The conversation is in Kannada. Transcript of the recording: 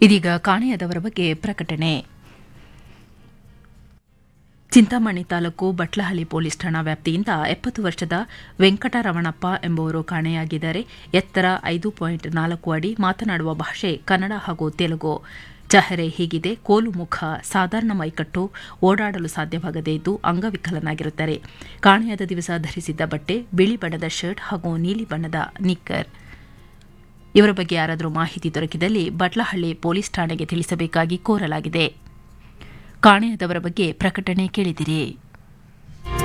ಇದೀಗ ಕಾಣೆಯಾದವರ ಬಗ್ಗೆ ಪ್ರಕಟಣೆ ಚಿಂತಾಮಣಿ ತಾಲೂಕು ಬಟ್ಲಹಳ್ಳಿ ಪೊಲೀಸ್ ಠಾಣಾ ವ್ಯಾಪ್ತಿಯಿಂದ ಎಪ್ಪತ್ತು ವರ್ಷದ ವೆಂಕಟರಮಣಪ್ಪ ಎಂಬುವರು ಕಾಣೆಯಾಗಿದ್ದಾರೆ ಎತ್ತರ ಐದು ಪಾಯಿಂಟ್ ನಾಲ್ಕು ಅಡಿ ಮಾತನಾಡುವ ಭಾಷೆ ಕನ್ನಡ ಹಾಗೂ ತೆಲುಗು ಚಹರೆ ಹೀಗಿದೆ ಕೋಲು ಮುಖ ಸಾಧಾರಣ ಮೈಕಟ್ಟು ಓಡಾಡಲು ಸಾಧ್ಯವಾಗದೇ ಇದ್ದು ಅಂಗವಿಕಲನಾಗಿರುತ್ತಾರೆ ಕಾಣೆಯಾದ ದಿವಸ ಧರಿಸಿದ್ದ ಬಟ್ಟೆ ಬಿಳಿ ಬಣ್ಣದ ಶರ್ಟ್ ಹಾಗೂ ನೀಲಿ ಬಣ್ಣದ ನಿಕ್ಕರ್ ಇವರ ಬಗ್ಗೆ ಯಾರಾದರೂ ಮಾಹಿತಿ ದೊರಕಿದಲ್ಲಿ ಬಟ್ಲಹಳ್ಳಿ ಪೊಲೀಸ್ ಠಾಣೆಗೆ ತಿಳಿಸಬೇಕಾಗಿ ಕೋರಲಾಗಿದೆ ಕಾಣೆಯಾದವರ ಬಗ್ಗೆ ಪ್ರಕಟಣೆ ಕೇಳಿದಿರಿ